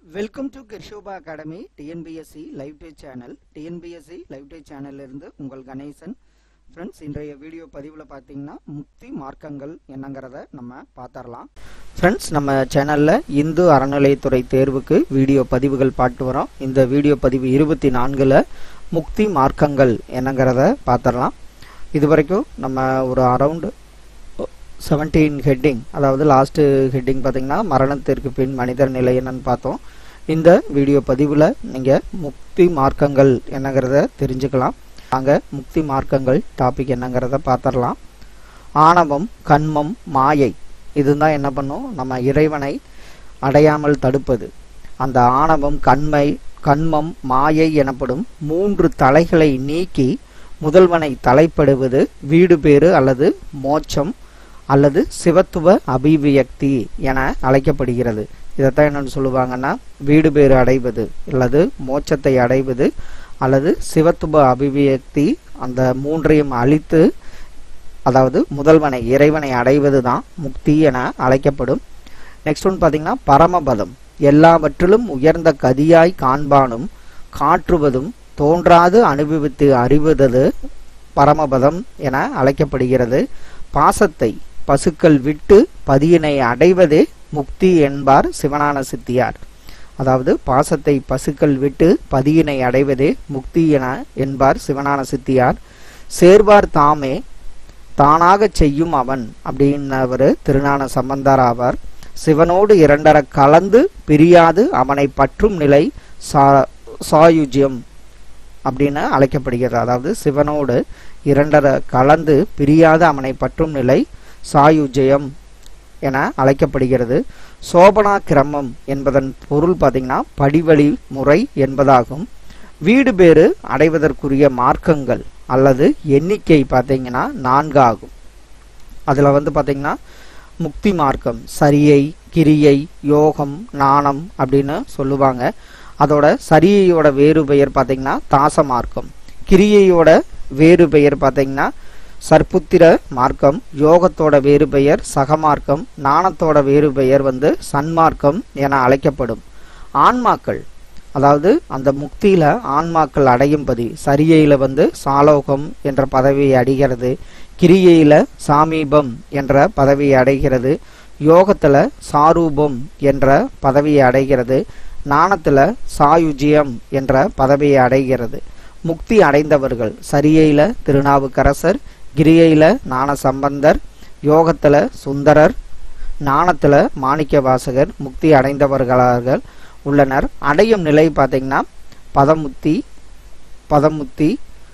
welcome to Krishoba academy TNPSC live day channel TNPSC live day சேனல்ல இருந்து உங்கள் Ganesan friends இன்றைய வீடியோ பதிவில் பார்த்தீங்கன்னா முக்தி மார்க்கங்கள் என்னங்கிறத நம்ம பார்த்தரலாம் ஃப்ரெண்ட்ஸ் நம்ம சேனலில் இந்து அறநிலையத்துறை தேர்வுக்கு வீடியோ பதிவுகள் பாட்டு வரோம் இந்த வீடியோ பதிவு இருபத்தி நான்கில் முக்தி மார்க்கங்கள் என்னங்கிறத பார்த்தரலாம் இது வரைக்கும் நம்ம ஒரு அரவுண்டு செவன்டீன் ஹெட்டிங் அதாவது லாஸ்ட் ஹெட்டிங் பார்த்தீங்கன்னா மரணத்திற்கு பின் மனிதர் நிலை என்னன்னு பார்த்தோம் இந்த வீடியோ பதிவில் நீங்கள் முக்தி மார்க்கங்கள் என்னங்கிறத தெரிஞ்சுக்கலாம் வாங்க முக்தி மார்க்கங்கள் டாபிக் என்னங்கிறத பார்த்துடலாம் ஆணவம் கண்மம் மாயை இதுதான் என்ன பண்ணும் நம்ம இறைவனை அடையாமல் தடுப்பது அந்த ஆணவம் கண்மை கண்மம் மாயை எனப்படும் மூன்று தலைகளை நீக்கி முதல்வனை தலைப்படுவது வீடு பேறு அல்லது மோட்சம் அல்லது சிவத்துவ அபிவியக்தி என அழைக்கப்படுகிறது இதைத்தான் என்னன்னு சொல்லுவாங்கன்னா வீடு பேறு அடைவது அல்லது மோட்சத்தை அடைவது அல்லது சிவத்துவ அபிவியக்தி அந்த மூன்றையும் அழித்து அதாவது முதல்வனை இறைவனை அடைவது தான் முக்தி என அழைக்கப்படும் நெக்ஸ்ட் ஒன் பார்த்தீங்கன்னா பரமபதம் எல்லாவற்றிலும் உயர்ந்த கதியாய் காண்பானும் காற்றுவதும் தோன்றாது அனுபவித்து அறிவது பரமபதம் என அழைக்கப்படுகிறது பாசத்தை பசுக்கள் விட்டு பதியினை அடைவதே முக்தி என்பார் சிவனான சித்தியார் அதாவது பாசத்தை பசுக்கள் விட்டு பதியினை அடைவதே முக்தி என என்பார் சிவனான சித்தியார் சேர்வார் தாமே தானாகச் செய்யும் அவன் அப்படின்னவர் திருஞான சம்பந்தார் ஆவார் சிவனோடு இரண்டர கலந்து பிரியாது அவனை பற்றும் நிலை சா சாயுஜ்யம் அப்படின்னு அழைக்கப்படுகிறது அதாவது சிவனோடு இரண்டர கலந்து பிரியாத அவனை பற்றும் நிலை சாயுஜயம் என அழைக்கப்படுகிறது சோபனா கிரமம் என்பதன் பொருள் பார்த்தீங்கன்னா படிவழி முறை என்பதாகும் வீடு பேறு அடைவதற்குரிய மார்க்கங்கள் அல்லது எண்ணிக்கை பார்த்தீங்கன்னா நான்கு ஆகும் அதில் வந்து பார்த்தீங்கன்னா முக்தி மார்க்கம் சரியை கிரியை யோகம் நாணம் அப்படின்னு சொல்லுவாங்க அதோட சரியையோட வேறு பெயர் பார்த்தீங்கன்னா தாச மார்க்கம் கிரியையோட வேறு பெயர் பார்த்தீங்கன்னா சர்புத்திர மார்க்கம் யோகத்தோட வேறு பெயர் சகமார்க்கம் நாணத்தோட வேறு பெயர் வந்து சன்மார்க்கம் என அழைக்கப்படும் ஆன்மாக்கள் அதாவது அந்த முக்தியில ஆன்மாக்கள் அடையும் பதி சரியையில வந்து சாலோகம் என்ற பதவியை அடைகிறது கிரியையில சாமீபம் என்ற பதவியை அடைகிறது யோகத்துல சாரூபம் என்ற பதவியை அடைகிறது நாணத்துல சாயுஜியம் என்ற பதவியை அடைகிறது முக்தி அடைந்தவர்கள் சரியையில திருநாவுக்கரசர் கிரியையில ஞான சம்பந்தர் யோகத்துல சுந்தரர் ஞானத்துல மாணிக்க வாசகர் முக்தி அடைந்தவர்களாக உள்ளனர் அடையும் நிலை பார்த்தீங்கன்னா பதமுத்தி பதமுத்தி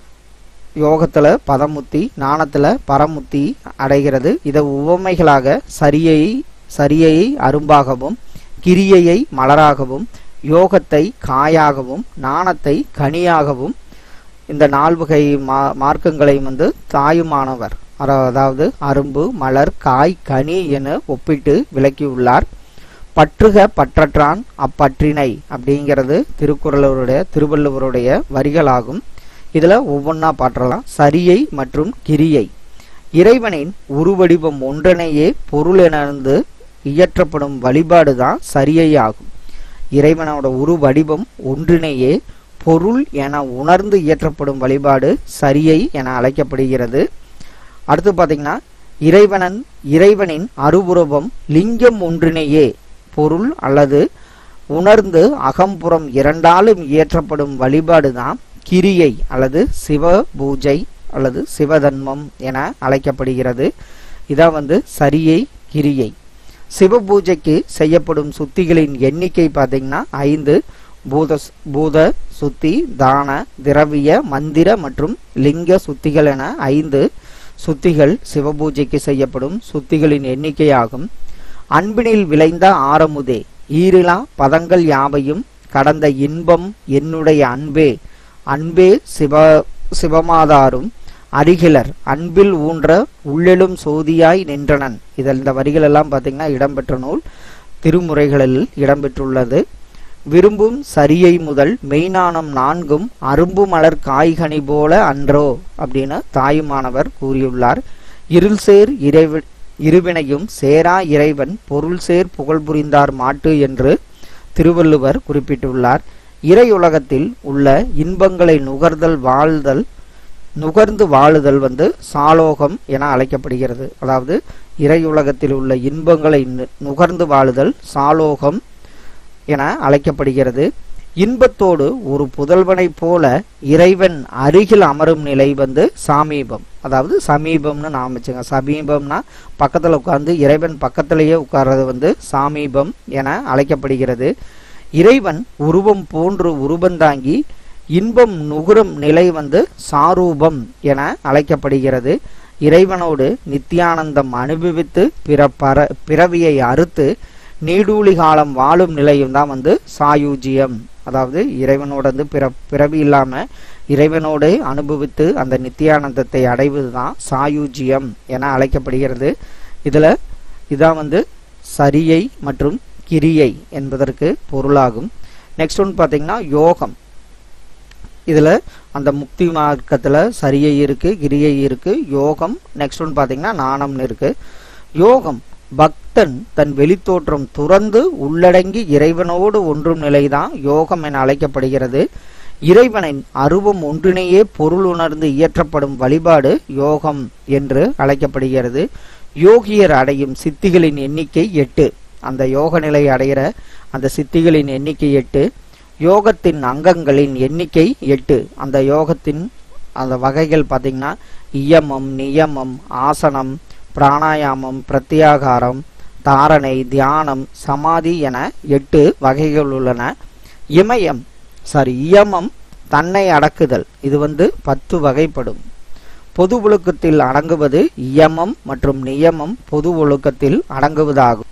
யோகத்துல பதமுத்தி ஞானத்துல பரமுத்தி அடைகிறது இதை உவமைகளாக சரியை சரியை அரும்பாகவும் கிரியையை மலராகவும் யோகத்தை காயாகவும் நாணத்தை கனியாகவும் இந்த நால்வகை மா மார்க்கங்களை வந்து தாயுமானவர் அதாவது அரும்பு மலர் காய் கனி என ஒப்பிட்டு விளக்கியுள்ளார் பற்றுக பற்றற்றான் அப்பற்றினை அப்படிங்கிறது திருக்குறளுடைய திருவள்ளுவருடைய வரிகளாகும் இதுல ஒவ்வொன்றா பாற்றலாம் சரியை மற்றும் கிரியை இறைவனின் உருவடிவம் ஒன்றனையே பொருள் எனர்ந்து இயற்றப்படும் வழிபாடு தான் சரியை ஆகும் இறைவனோட உரு வடிவம் ஒன்றினையே பொருள் என உணர்ந்து இயற்றப்படும் வழிபாடு சரியை என அழைக்கப்படுகிறது அடுத்து பார்த்தீங்கன்னா இறைவனன் இறைவனின் அருபுறவம் லிங்கம் ஒன்றினையே பொருள் அல்லது உணர்ந்து அகம்புறம் இரண்டாலும் இயற்றப்படும் வழிபாடு தான் கிரியை அல்லது சிவ பூஜை அல்லது சிவதன்மம் என அழைக்கப்படுகிறது இதான் வந்து சரியை கிரியை சிவ பூஜைக்கு செய்யப்படும் சுத்திகளின் எண்ணிக்கை பார்த்தீங்கன்னா ஐந்து பூத பூத சுத்தி தான திரவிய மந்திர மற்றும் லிங்க சுத்திகள் என ஐந்து சுத்திகள் சிவபூஜைக்கு செய்யப்படும் சுத்திகளின் எண்ணிக்கையாகும் அன்பினில் விளைந்த ஆரமுதே ஈரிலா பதங்கள் யாவையும் கடந்த இன்பம் என்னுடைய அன்பே அன்பே சிவ சிவமாதாரும் அருகிலர் அன்பில் ஊன்ற உள்ளெழும் சோதியாய் நின்றனன் இதில் இந்த வரிகள் எல்லாம் பார்த்தீங்கன்னா இடம்பெற்ற நூல் திருமுறைகளில் இடம்பெற்றுள்ளது விரும்பும் சரியை முதல் மெய்ஞானம் நான்கும் அரும்பு மலர் காய்கனி போல அன்றோ அப்படின்னு தாயுமானவர் கூறியுள்ளார் இருள் சேர் இறைவ இருவினையும் சேரா இறைவன் பொருள் சேர் புகழ் புரிந்தார் மாட்டு என்று திருவள்ளுவர் குறிப்பிட்டுள்ளார் இறையுலகத்தில் உள்ள இன்பங்களை நுகர்தல் வாழ்தல் நுகர்ந்து வாழுதல் வந்து சாலோகம் என அழைக்கப்படுகிறது அதாவது இறையுலகத்தில் உள்ள இன்பங்களை நு- நுகர்ந்து வாழுதல் சாலோகம் என அழைக்கப்படுகிறது இன்பத்தோடு ஒரு புதல்வனைப் போல இறைவன் அருகில் அமரும் நிலை வந்து சாமீபம் அதாவது சமீபம்னு நாம் வச்சுங்க சமீபம்னா பக்கத்தில் உட்கார்ந்து இறைவன் பக்கத்திலேயே உட்கார்றது வந்து சாமீபம் என அழைக்கப்படுகிறது இறைவன் உருவம் போன்று உருவந்தாங்கி இன்பம் நுகரும் நிலை வந்து சாரூபம் என அழைக்கப்படுகிறது இறைவனோடு நித்தியானந்தம் அனுபவித்து பிற பர பிறவியை அறுத்து நீடூழி காலம் வாழும் நிலையும் தான் வந்து சாயுஜியம் அதாவது இறைவனோட வந்து பிற பிறவி இல்லாம இறைவனோடு அனுபவித்து அந்த நித்தியானந்தத்தை அடைவது தான் சாயுஜியம் என அழைக்கப்படுகிறது இதுல இதான் வந்து சரியை மற்றும் கிரியை என்பதற்கு பொருளாகும் நெக்ஸ்ட் ஒன் பார்த்தீங்கன்னா யோகம் இதுல அந்த முக்தி மார்க்கத்துல சரியை இருக்கு கிரியை இருக்கு யோகம் நெக்ஸ்ட் ஒன் பார்த்தீங்கன்னா நாணம்னு இருக்கு யோகம் பக்தன் தன் வெளித்தோற்றம் துறந்து உள்ளடங்கி இறைவனோடு ஒன்றும் நிலைதான் யோகம் என அழைக்கப்படுகிறது இறைவனின் அருவம் ஒன்றினையே பொருள் உணர்ந்து இயற்றப்படும் வழிபாடு யோகம் என்று அழைக்கப்படுகிறது யோகியர் அடையும் சித்திகளின் எண்ணிக்கை எட்டு அந்த யோக நிலை அடைகிற அந்த சித்திகளின் எண்ணிக்கை எட்டு யோகத்தின் அங்கங்களின் எண்ணிக்கை எட்டு அந்த யோகத்தின் அந்த வகைகள் பார்த்தீங்கன்னா இயமம் நியமம் ஆசனம் பிராணாயாமம் பிரத்யாகாரம் தாரணை தியானம் சமாதி என எட்டு வகைகள் உள்ளன இமயம் சாரி இயமம் தன்னை அடக்குதல் இது வந்து பத்து வகைப்படும் பொது ஒழுக்கத்தில் அடங்குவது இயமம் மற்றும் நியமம் பொது ஒழுக்கத்தில் அடங்குவதாகும்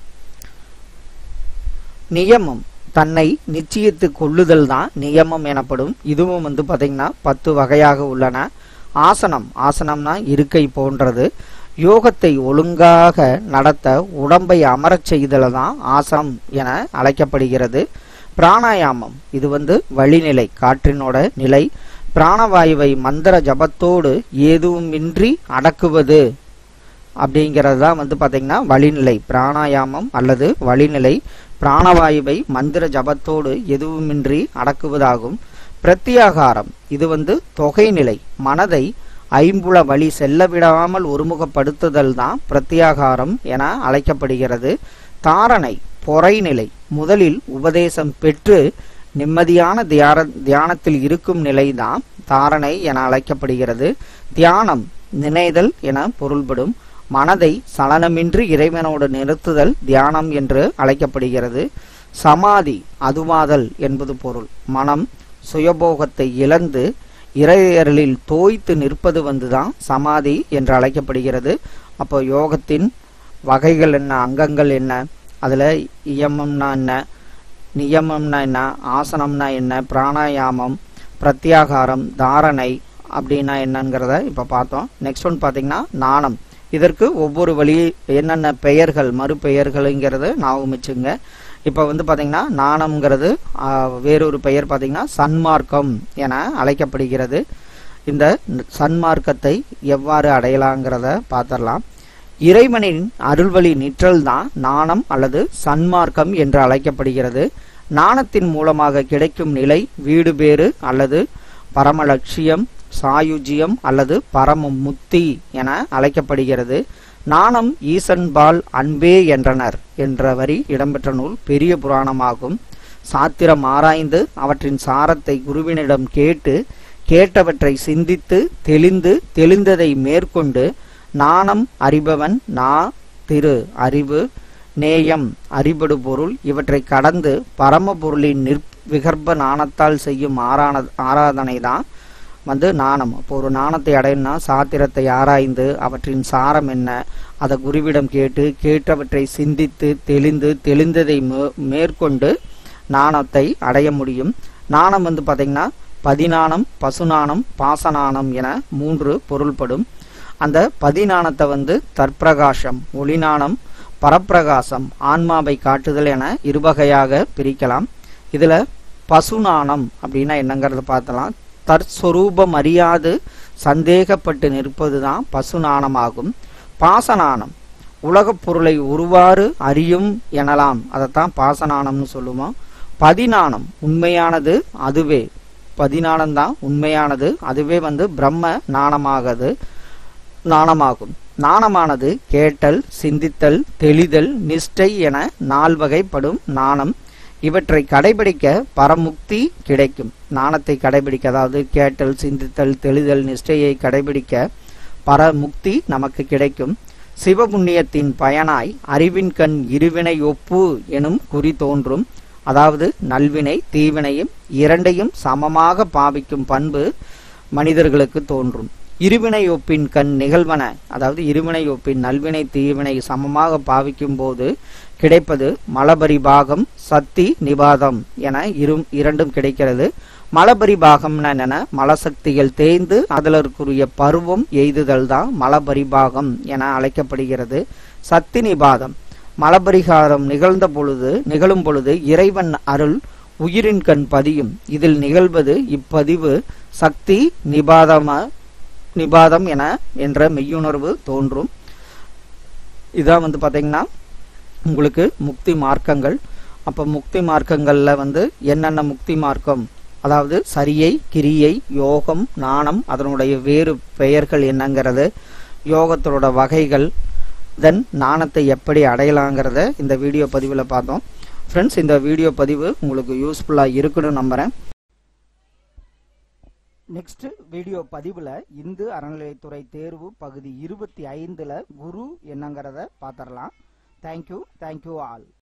நியமம் தன்னை நிச்சயித்து கொள்ளுதல் தான் நியமம் எனப்படும் இதுவும் வந்து பாத்தீங்கன்னா பத்து வகையாக உள்ளன ஆசனம் ஆசனம்னா இருக்கை போன்றது யோகத்தை ஒழுங்காக நடத்த உடம்பை அமரச் செய்தல் தான் ஆசனம் என அழைக்கப்படுகிறது பிராணாயாமம் இது வந்து வழிநிலை காற்றினோட நிலை பிராணவாயுவை மந்திர ஜபத்தோடு எதுவுமின்றி அடக்குவது அப்படிங்கிறது தான் வந்து பார்த்தீங்கன்னா வழிநிலை பிராணாயாமம் அல்லது வழிநிலை பிராணவாயுவை மந்திர ஜபத்தோடு எதுவுமின்றி அடக்குவதாகும் பிரத்யாகாரம் இது வந்து தொகைநிலை மனதை ஐம்புல வழி செல்ல விடாமல் ஒருமுகப்படுத்துதல் தான் பிரத்யாகாரம் என அழைக்கப்படுகிறது தாரணை பொறைநிலை முதலில் உபதேசம் பெற்று நிம்மதியான தியான தியானத்தில் இருக்கும் நிலைதான் தாரணை என அழைக்கப்படுகிறது தியானம் நினைதல் என பொருள்படும் மனதை சலனமின்றி இறைவனோடு நிறுத்துதல் தியானம் என்று அழைக்கப்படுகிறது சமாதி அதுவாதல் என்பது பொருள் மனம் சுயபோகத்தை இழந்து இறையறலில் தோய்த்து நிற்பது வந்துதான் சமாதி என்று அழைக்கப்படுகிறது அப்போ யோகத்தின் வகைகள் என்ன அங்கங்கள் என்ன அதுல இயமம்னா என்ன நியமம்னா என்ன ஆசனம்னா என்ன பிராணாயாமம் பிரத்யாகாரம் தாரணை அப்படின்னா என்னங்கிறத இப்போ பார்த்தோம் நெக்ஸ்ட் ஒன் பார்த்தீங்கன்னா நாணம் இதற்கு ஒவ்வொரு வழி என்னென்ன பெயர்கள் மறுபெயர்கள்ங்கிறத ஞாபகம் வச்சுங்க இப்போ வந்து பார்த்தீங்கன்னா நாணம்ங்கிறது ஆ, வேறொரு பெயர் பார்த்தீங்கன்னா சன்மார்க்கம் என அழைக்கப்படுகிறது இந்த சன்மார்க்கத்தை எவ்வாறு அடையலாங்கிறத பார்த்துடலாம் இறைவனின் அருள்வழி நிற்றல் தான் நாணம் அல்லது சன்மார்க்கம் என்று அழைக்கப்படுகிறது நாணத்தின் மூலமாக கிடைக்கும் நிலை வீடு பேறு அல்லது பரம லட்சியம் சாயுஜ்யம் அல்லது பரம முக்தி என அழைக்கப்படுகிறது நாணம் ஈசன்பால் அன்பே என்றனர் என்ற வரி இடம்பெற்ற நூல் பெரிய புராணமாகும் சாத்திரம் ஆராய்ந்து அவற்றின் சாரத்தை குருவினிடம் கேட்டு கேட்டவற்றை சிந்தித்து தெளிந்து தெளிந்ததை மேற்கொண்டு நாணம் அறிபவன் நா திரு அறிவு நேயம் அறிபடு பொருள் இவற்றை கடந்து பரம பொருளின் நிற் விகற்ப நாணத்தால் செய்யும் ஆரான ஆராதனை தான் வந்து நாணம் இப்போ ஒரு நாணத்தை அடையணும்னா சாத்திரத்தை ஆராய்ந்து அவற்றின் சாரம் என்ன அதை குருவிடம் கேட்டு கேட்டவற்றை சிந்தித்து தெளிந்து தெளிந்ததை மே- மேற்கொண்டு நாணத்தை அடைய முடியும் நாணம் வந்து பாத்தீங்கன்னா பதிநாணம் பசுநாணம் பாசநாணம் என மூன்று பொருள்படும் அந்த பதிநாணத்தை வந்து தற்பிரகாசம் ஒளிநாணம் பரப்பிரகாசம் ஆன்மாவை காட்டுதல் என இருவகையாக பிரிக்கலாம் இதுல பசுநாணம் அப்படின்னா என்னங்கிறத பார்த்தலாம் தற்ஸ்வரூபம் அறியாது சந்தேகப்பட்டு நிற்பதுதான் பசுநாணமாகும் பாசநாணம் உலகப் பொருளை உருவாறு அறியும் எனலாம் அதைத்தான் பாசனானம்னு சொல்லுவோம் பதினானம் உண்மையானது அதுவே பதினானம் தான் உண்மையானது அதுவே வந்து பிரம்ம நாணமாகது நாணமாகும் நாணமானது கேட்டல் சிந்தித்தல் தெளிதல் நிஷ்டை என நால்வகைப்படும் நாணம் இவற்றை கடைபிடிக்க பரமுக்தி கிடைக்கும் நாணத்தை கடைபிடிக்க அதாவது கேட்டல் சிந்தித்தல் தெளிதல் நிஷ்டையை கடைபிடிக்க பரமுக்தி நமக்கு கிடைக்கும் சிவபுண்ணியத்தின் பயனாய் அறிவின் கண் இருவினை ஒப்பு எனும் குறி தோன்றும் அதாவது நல்வினை தீவினையும் இரண்டையும் சமமாக பாவிக்கும் பண்பு மனிதர்களுக்கு தோன்றும் இருவினை ஒப்பின் கண் நிகழ்வன அதாவது இருவினை ஒப்பின் நல்வினை தீவினை சமமாக பாவிக்கும் போது கிடைப்பது மலபரிபாகம் சக்தி நிபாதம் என இரு இரண்டும் கிடைக்கிறது மலபரிபாகம் என மலசக்திகள் தேய்ந்து அதற்குரிய பருவம் எய்துதல் தான் மலபரிபாகம் என அழைக்கப்படுகிறது சக்தி நிபாதம் மலபரிகாரம் நிகழ்ந்த பொழுது நிகழும் பொழுது இறைவன் அருள் உயிரின் கண் பதியும் இதில் நிகழ்வது இப்பதிவு சக்தி நிபாதம நிபாதம் என என்ற மெய்யுணர்வு தோன்றும் இதான் வந்து பாத்தீங்கன்னா உங்களுக்கு முக்தி மார்க்கங்கள் அப்ப முக்தி மார்க்கங்கள்ல வந்து என்னென்ன முக்தி மார்க்கம் அதாவது சரியை கிரியை யோகம் நாணம் அதனுடைய வேறு பெயர்கள் என்னங்கிறது யோகத்தோட வகைகள் தென் நாணத்தை எப்படி அடையலாங்கிறத இந்த வீடியோ பதிவில் பார்த்தோம் ஃப்ரெண்ட்ஸ் இந்த வீடியோ பதிவு உங்களுக்கு யூஸ்ஃபுல்லாக இருக்குன்னு நம்புகிறேன் நெக்ஸ்ட் வீடியோ பதிவில் இந்து அறநிலையத்துறை தேர்வு பகுதி இருபத்தி ஐந்தில் குரு என்னங்கிறத பார்த்துடலாம் தேங்க்யூ தேங்க்யூ ஆல்